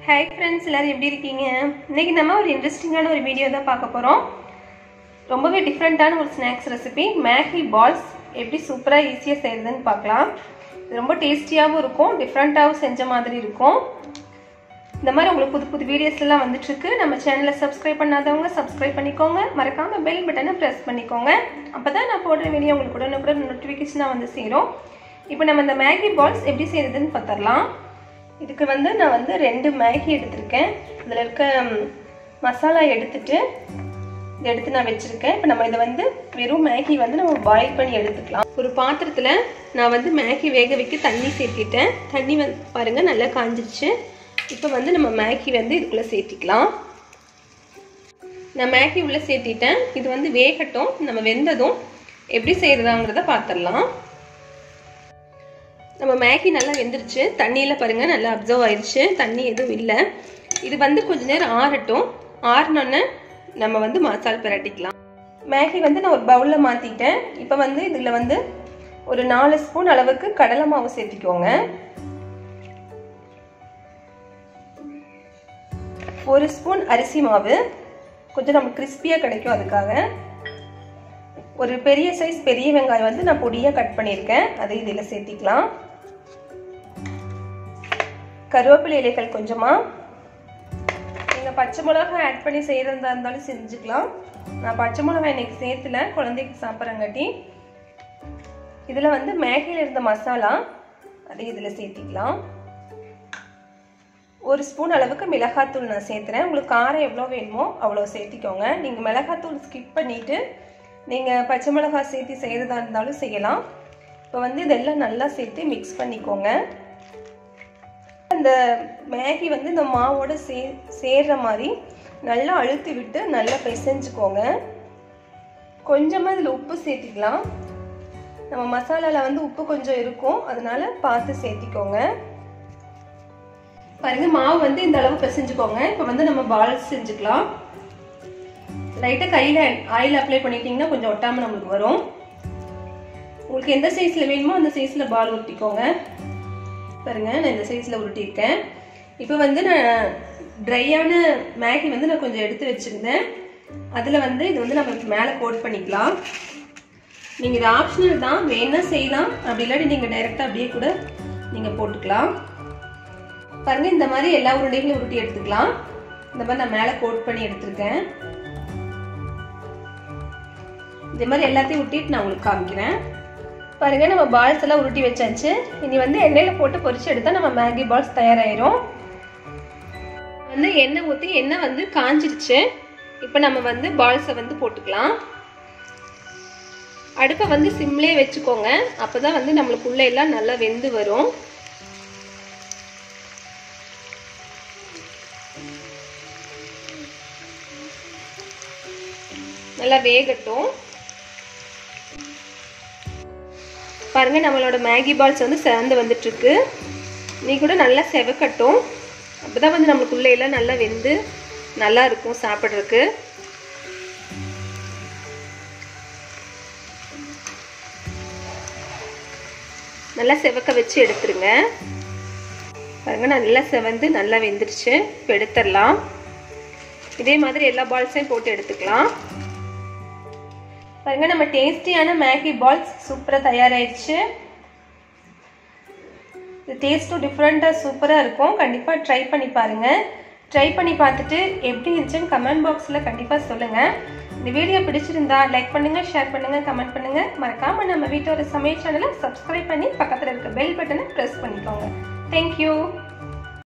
hi friends எல்லோரும் எப்படி இருக்கீங்க இன்றைக்கி நம்ம ஒரு இன்ட்ரெஸ்டிங்கான ஒரு வீடியோ தான் பார்க்க போகிறோம் ரொம்பவே டிஃப்ரெண்ட்டான ஒரு ஸ்நாக்ஸ் ரெசிபி மேகி பால்ஸ் எப்படி சூப்பராக ஈஸியாக செய்கிறதுன்னு பார்க்கலாம் இது ரொம்ப டேஸ்டியாகவும் இருக்கும் டிஃப்ரெண்ட்டாகவும் செஞ்ச மாதிரி இருக்கும் இந்த மாதிரி உங்களுக்கு புது புது வீடியோஸ்லாம் வந்துட்டுருக்கு நம்ம சேனலை சப்ஸ்கிரைப் பண்ணாதவங்க சப்ஸ்கிரைப் பண்ணிக்கோங்க மறக்காமல் பெல் பட்டனை ப்ரெஸ் பண்ணிக்கோங்க அப்போ தான் நான் போடுற வீடியோ உங்களுக்கு உடனுக்குடன் நோட்டிஃபிகேஷனாக வந்து சேரும் இப்போ நம்ம இந்த மேகி பால்ஸ் எப்படி செய்கிறதுன்னு பார்த்துடலாம் இதுக்கு வந்து நான் வந்து ரெண்டு மேகி எடுத்திருக்கேன் இதில் இருக்க மசாலா எடுத்துட்டு இதை எடுத்து நான் வச்சுருக்கேன் இப்போ நம்ம இதை வந்து வெறும் மேகி வந்து நம்ம பாயில் பண்ணி எடுத்துக்கலாம் ஒரு பாத்திரத்தில் நான் வந்து மேகி வேக வைக்க தண்ணி சேர்த்திட்டேன் தண்ணி வந்து பாருங்கள் நல்லா காஞ்சிருச்சு இப்போ வந்து நம்ம மேகி வந்து இதுக்குள்ளே சேர்த்திக்கலாம் நான் மேகி உள்ளே சேர்த்திட்டேன் இது வந்து வேகட்டும் நம்ம வெந்ததும் எப்படி செய்கிறதாங்கிறத பார்த்துடலாம் நம்ம மேகி நல்லா வெந்துருச்சு தண்ணியில் பாருங்கள் நல்லா அப்சர்வ் ஆயிடுச்சு தண்ணி எதுவும் இல்லை இது வந்து கொஞ்ச நேரம் ஆறட்டும் ஆறினோன்னே நம்ம வந்து மசால் பிரட்டிக்கலாம் மேகி வந்து நான் ஒரு பவுலில் மாற்றிட்டேன் இப்போ வந்து இதில் வந்து ஒரு நாலு ஸ்பூன் அளவுக்கு கடலை மாவு சேர்த்திக்கோங்க ஒரு ஸ்பூன் அரிசி மாவு கொஞ்சம் நமக்கு கிறிஸ்பியாக கிடைக்கும் அதுக்காக ஒரு பெரிய சைஸ் பெரிய வெங்காயம் வந்து நான் பொடியாக கட் பண்ணியிருக்கேன் அதை இதில் சேர்த்திக்கலாம் கருவேப்பிலை இலைகள் கொஞ்சமாக நீங்கள் பச்சை மிளகாய் ஆட் பண்ணி செய்கிறதா இருந்தாலும் செஞ்சுக்கலாம் நான் பச்சை மிளகாய் இன்னைக்கு சேர்த்துல குழந்தைக்கு சாப்பிட்றங்காட்டி இதில் வந்து மேகியில் இருந்த மசாலா அதை இதில் சேர்த்திக்கலாம் ஒரு ஸ்பூன் அளவுக்கு மிளகாத்தூள் நான் சேர்த்துறேன் உங்களுக்கு காரம் எவ்வளோ வேணுமோ அவ்வளோ சேர்த்திக்கோங்க நீங்கள் மிளகாத்தூள் ஸ்கிப் பண்ணிவிட்டு நீங்கள் பச்சை மிளகாய் சேர்த்து செய்கிறதா இருந்தாலும் செய்யலாம் இப்போ வந்து இதெல்லாம் நல்லா சேர்த்து மிக்ஸ் பண்ணிக்கோங்க இந்த மேகி வந்து இந்த மாவோட சே சேர்ற மாதிரி நல்லா அழுத்தி விட்டு நல்லா பிசைஞ்சுக்கோங்க கொஞ்சமாக இதில் உப்பு சேர்த்திக்கலாம் நம்ம மசாலாவில் வந்து உப்பு கொஞ்சம் இருக்கும் அதனால பார்த்து சேர்த்திக்கோங்க பாருங்க மாவு வந்து இந்த அளவு பிசைஞ்சுக்கோங்க இப்போ வந்து நம்ம பால்ஸ் செஞ்சுக்கலாம் லைட்டாக கையில் ஆயில் அப்ளை பண்ணிட்டீங்கன்னா கொஞ்சம் ஒட்டாமல் நம்மளுக்கு வரும் உங்களுக்கு எந்த சைஸில் வேணுமோ அந்த சைஸில் பால் உருட்டிக்கோங்க பாருங்க நான் இந்த சைஸில் உருட்டியிருக்கேன் இப்போ வந்து நான் ட்ரையான மேகி வந்து நான் கொஞ்சம் எடுத்து வச்சுருந்தேன் அதில் வந்து இது வந்து நம்ம மேலே கோட் பண்ணிக்கலாம் நீங்கள் இது ஆப்ஷனல் தான் வேணா செய்யலாம் அப்படி இல்லாட்டி நீங்கள் டைரெக்டாக அப்படியே கூட நீங்கள் போட்டுக்கலாம் பாருங்க இந்த மாதிரி எல்லா உருண்டைகளும் உருட்டி எடுத்துக்கலாம் இந்த மாதிரி நான் மேலே கோட் பண்ணி எடுத்திருக்கேன் இதே மாதிரி எல்லாத்தையும் உருட்டிட்டு நான் உங்களுக்கு காமிக்கிறேன் பாருங்க நம்ம பால்ஸ் எல்லாம் உருட்டி வச்சாச்சு இனி வந்து எண்ணெயில் போட்டு பொரிச்சு எடுத்தால் நம்ம மேகி பால்ஸ் தயாராயிரும் வந்து எண்ணெய் ஊற்றி எண்ணெய் வந்து காஞ்சிருச்சு இப்போ நம்ம வந்து பால்ஸை வந்து போட்டுக்கலாம் அடுப்பை வந்து சிம்லேயே வச்சுக்கோங்க அப்போ தான் வந்து நம்மளுக்குள்ள எல்லாம் நல்லா வெந்து வரும் நல்லா வேகட்டும் பாருங்க நம்மளோட மேகி பால்ஸ் வந்து சேர்ந்து வந்துட்டு இருக்கு நீ கூட நல்லா செவக்கட்டும் அப்பதான் வந்து நம்மளுக்குள்ள எல்லாம் நல்லா வெந்து நல்லா இருக்கும் சாப்பிட்றதுக்கு நல்லா செவக்க வச்சு எடுத்துருங்க பாருங்க நல்லா செவந்து நல்லா வெந்துருச்சு இப்போ எடுத்துடலாம் இதே மாதிரி எல்லா பால்ஸையும் போட்டு எடுத்துக்கலாம் பாருங்க நம்ம டேஸ்டியான மேகி பால்ஸ் சூப்பராக தயாராகிடுச்சு இது டேஸ்ட்டும் டிஃப்ரெண்ட்டாக சூப்பராக இருக்கும் கண்டிப்பாக ட்ரை பண்ணி பாருங்கள் ட்ரை பண்ணி பார்த்துட்டு எப்படி இருந்துச்சுன்னு கமெண்ட் பாக்ஸில் கண்டிப்பாக சொல்லுங்கள் இந்த வீடியோ பிடிச்சிருந்தா லைக் பண்ணுங்கள் ஷேர் பண்ணுங்கள் கமெண்ட் பண்ணுங்கள் மறக்காமல் நம்ம வீட்டோட சமையல் சேனலை சப்ஸ்கிரைப் பண்ணி பக்கத்தில் இருக்க பெல் பட்டனை ப்ரெஸ் பண்ணிக்கோங்க தேங்க்யூ